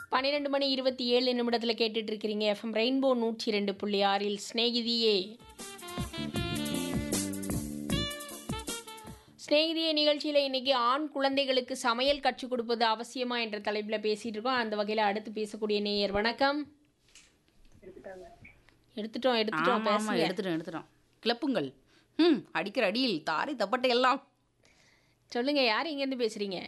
பன்னிரெண்டு மணி இருபத்தி ஏழு நிமிடத்தில் கேட்டுட்டு இருக்கிறீங்க எஃப்எம் ரெயின்போ நூற்றி ரெண்டு புள்ளி ஆறில் ஸ்நேகிதியே ஸ்நேகிதியே நிகழ்ச்சியில் இன்னைக்கு ஆண் குழந்தைகளுக்கு சமையல் கற்றுக் கொடுப்பது அவசியமா என்ற தலைப்பில் பேசிட்டு இருக்கோம் அந்த வகையில் அடுத்து பேசக்கூடிய நேயர் வணக்கம் எடுத்துட்டோம் எடுத்துட்டோம் ஆமா ஆமா பேசுங்க எடுத்துட்டோம் எடுத்துட்டோம் கிளப்புங்கள் ம் அடிக்கிற அடியில் தாரை தப்பட்டை எல்லாம் சொல்லுங்க யார் இங்கேருந்து பேசுறீங்க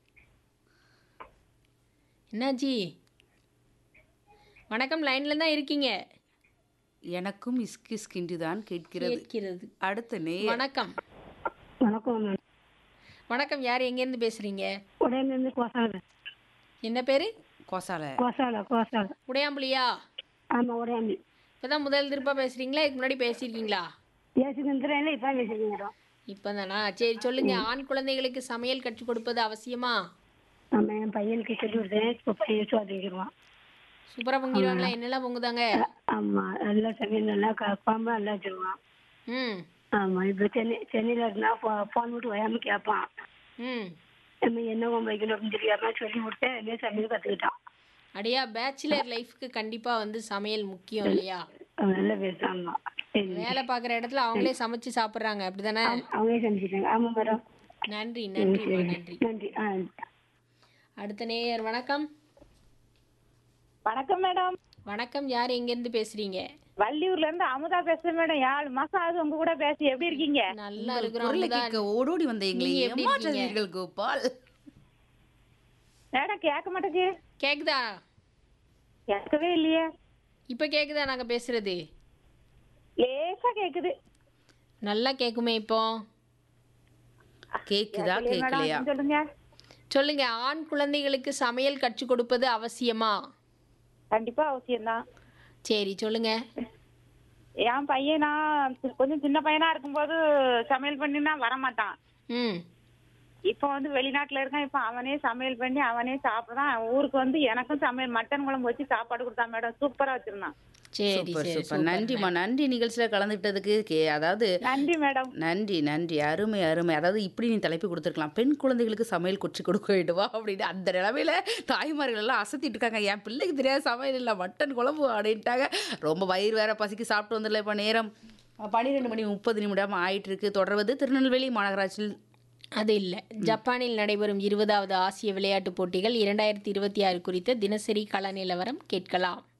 என்னாச்சி வணக்கம் லைன்ல தான் இருக்கீங்க எனக்கும் இஸ்கி இஸ்கின்று தான் கேட்கிறது கேட்கிறது அடுத்த நே வணக்கம் வணக்கம் மேம் வணக்கம் யார் எங்கேருந்து பேசுறீங்க உடையிலேருந்து கோசால என்ன பேரு கோசால கோசால கோசால உடையாம்புலியா ஆமாம் உடையாண்டி இப்பதான் முதல் திருப்பா பேசுறீங்களா இதுக்கு முன்னாடி பேசியிருக்கீங்களா பேசிக்கின்றேன் இப்போ பேசிக்கிறோம் இப்போதானா சரி சொல்லுங்க ஆண் குழந்தைகளுக்கு சமையல் கற்றுக் கொடுப்பது அவசியமா நம்ம என் பையனுக்கு சொல்லி கொடுத்தேன் இப்போ பையன் சுவாதிக்கிடுவான் சூப்பரா பொங்கிடுவாங்களா என்னெல்லாம் பொங்குதாங்க ஆமாம் நல்லா சமையல் நல்லா க குழம்பு நல்லா வச்சுருவான் ம் ஆமாம் இப்போ சென்னை சென்னையில் இருந்தா ஃபோ ஃபோன் விட்டு வயாமல் கேட்பான் ம் நம்ம என்ன குழம்பு வைக்கணும் அப்படின்னு தெரியாம சொல்லி கொடுத்தேன் என்ன சமையல் கற்றுக்கிட்டான் அடியா பேச்சுலர் லைஃப்க்கு கண்டிப்பா வந்து சமையல் முக்கியம் இல்லையா அவன் நல்லா பேசுவாங்க சரி வேலை பார்க்குற இடத்துல அவங்களே சமைச்சு சாப்பிட்றாங்க அப்படிதானே அவங்களே சமைச்சிட்டாங்க ஆமாம் மேடம் நன்றி நன்றிம்மா நன்றி நன்றி ஆ அடுத்த நேயர் வணக்கம் வணக்கம் மேடம் வணக்கம் யார் எங்கேருந்து பேசுறீங்க வள்ளியூர்ல இருந்து அமுதா பேசுறேன் மேடம் ஏழு மாசம் ஆகுது உங்க கூட பேசி எப்படி இருக்கீங்க நல்லா இருக்கிறோம் குரலை அமுதா. கேட்க ஓடோடி வந்த எங்களை நீங்க எப்படி ஏமாற்றாதீர்கள் கோபால் மேடம் கேட்க மாட்டேங்குது கேக்குதா கேட்கவே இல்லையே இப்ப கேக்குதா நாங்க பேசுறது லேசா கேக்குது நல்லா கேக்குமே இப்போ கேக்குதா கேட்கலையே கேட்கலையா மேடம் சொல்லுங்க சொல்லுங்க ஆண் குழந்தைகளுக்கு சமையல் கற்றுக் கொடுப்பது அவசியமா கண்டிப்பா அவசியம்தான் சரி சொல்லுங்க என் பையன் நான் சி- கொஞ்சம் சின்ன பையனா இருக்கும்போது சமையல் பண்ணினா வரமாட்டான் ம் இப்போ வந்து வெளிநாட்டுல இருக்கான் இப்போ அவனே சமையல் பண்ணி அவனே சாப்பிடுறான் ஊருக்கு வந்து எனக்கும் சமையல் மட்டன் குழம்பு வச்சு சாப்பாடு கொடுத்தான் மேடம் சூப்பரா வச்சிருந்தான் சரி சூப்பர் சரி சூப்பர் நன்றிம்மா நன்றி நிகழ்ச்சியில கலந்துக்கிட்டதுக்கு கே அதாவது நன்றி மேடம் நன்றி நன்றி அருமை அருமை அதாவது இப்படி நீ தலைப்பு கொடுத்துருக்கலாம் பெண் குழந்தைகளுக்கு சமையல் கொச்சி கொடுக்க வேண்டுமா அப்படின்னு அந்த நிலமையில தாய்மார்கள் எல்லாம் அசத்திட்டு இருக்காங்க என் பிள்ளைக்கு தெரியாத சமையல் இல்லை மட்டன் குழம்பு அப்படின்ட்டாங்க ரொம்ப வயிறு வேற பசிக்கு சாப்பிட்டு வந்துடல இப்போ நேரம் பன்னிரெண்டு மணி முப்பது நிமிடம் ஆயிட்டு இருக்கு தொடர்வது திருநெல்வேலி மாநகராட்சியில் அது இல்லை ஜப்பானில் நடைபெறும் இருபதாவது ஆசிய விளையாட்டுப் போட்டிகள் இரண்டாயிரத்தி இருபத்தி ஆறு குறித்த தினசரி கள நிலவரம் கேட்கலாம்